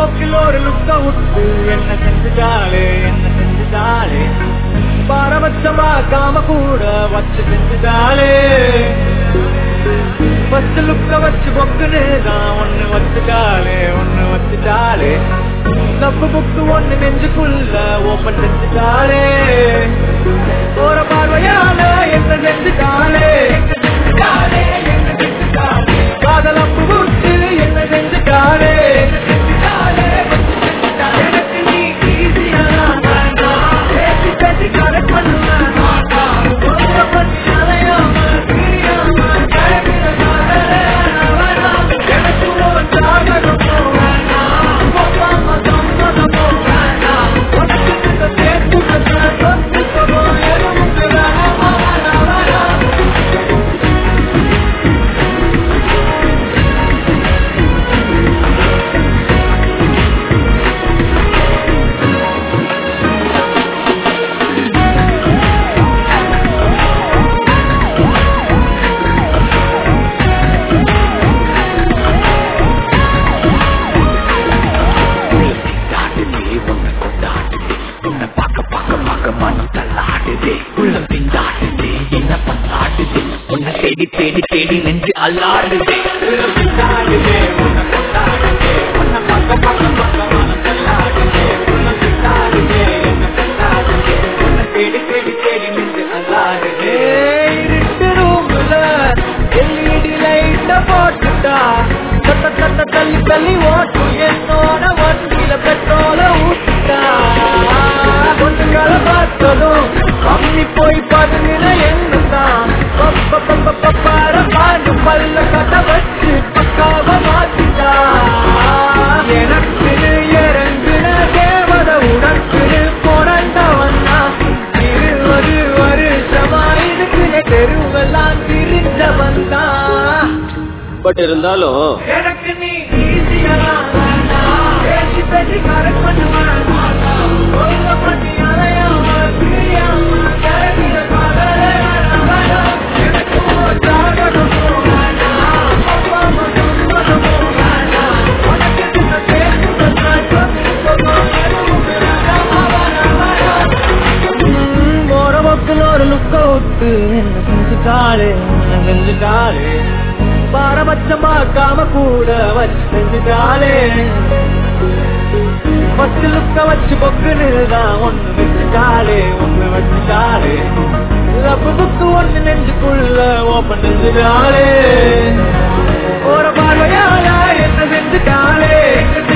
போக்கில் ஒரு லுக்க விட்டு என்ன செஞ்சுட்டாளே என்ன செஞ்சுட்டாளே பாரபட்சமா காம கூட வச்சு செஞ்சுட்டாளே ஃபர்ஸ்ட் லுக்க வச்சு பொக்குன்னு தான் ஒண்ணு வச்சுட்டாளே ஒண்ணு வச்சுட்டாளே தப்பு புக்கு ஒண்ணு நெஞ்சுக்குள்ள ஓப்பன் செஞ்சுட்டாளே போற பார்வையால என்ன செஞ்சுட்டாளே காதல் அப்பு விட்டு என்ன செஞ்சுட்டாளே எனக்கு நீ easy-ஆ வேண்டாம். பேசி பேசி correct பண்ணுவேன். ஒத்த பண்ணி அலையாம, பிரியாம, கிளம்பின காதலே நான் வேணாம். எனக்கு ஒரு ஜாதகமும் வேண்டாம். ஒப்பாம சம்மதமும் வேண்டாம். உனக்கு இந்த பேச்சுக்கு சொத்துக்கமோ எதுவும் வேணாமா, வேணாம், வேணாம். தாண்டுதே உன்னை கொண்டாடுதே உன்னை பார்க்க பார்க்க பார்க்க மனம் தள்ளாடுதே உள்ளம் பிந்தாடுதே என்ன பண்ணாடுதே உன்னை தேடி தேடி தேடி நின்று அல்லாடுதே கொண்டாடுதே, உன்னை கொண்டாடுதே, உன்னை பார்க்க பார்க்க பார்க்க மனம் தள்ளாடுதே. உள்ளம் பித்தாடுதே, என்னை கொண்டாடுதே, உன்னை தேடி தேடி தேடி நின்று அல்லாடுதே. இருட்டு roomல LED light அ போட்டுட்டா, தட்ட தட்ட தள்ளி தள்ளி ஓட்டு என்னோட வண்டியில பெட்ரோல ஊத்திட்டா. பொண்ணுங்களை பார்த்ததும் அம்மி போய் பதுங்கின என்னதான் பப்ப பப்ப பப்பார பாண்டு பல்ல கட்ட வச்சு பக்காவ மாத்திட்டா எனக்கு இறங்குன தேவத உனக்கு பிறந்தவன்னா இருபது வருஷமா இதுக்குள்ள தெருவெல்லாம் திரிஞ்சவன் தான் பட் இருந்தாலும் எனக்கு நீ ஈஸியா பேசி பேசி கரெக்ட் பண்ணுவேன் ஒழுங்க பண்ணி அலையாம பிரியாம கிளம்பின காதலே வேணாம், வேணாம். எனக்கு ஒரு ஜாதகமும் வேண்டாம். அப்பாவும் சம்மதமும் வேண்டாம். உனக்கு இந்த பேச்சுக்கு நான் சொத்துக்கமோ எதுவும் வேணாமா, வேணாம், வேணாம். போற பக்கத்துல ஒரு லுக்க விட்டு என்ன செஞ்சுட்டாளே என்ன செஞ்சுட்டாளே பாரபட்சமாக்காம கூட வச்சு செஞ்சுட்டாளே பத்து லுக்க வச்சு பொக்குன்னு தான் ஒண்ணு வச்சுட்டாளே ஒண்ணு வச்சுட்டாளே லப்பு புக்கு ஒண்ணு நெஞ்சுக்குள்ள ஓப்பன் செஞ்சுட்டாளே போற பார்வையால என்ன செஞ்சுட்டாளே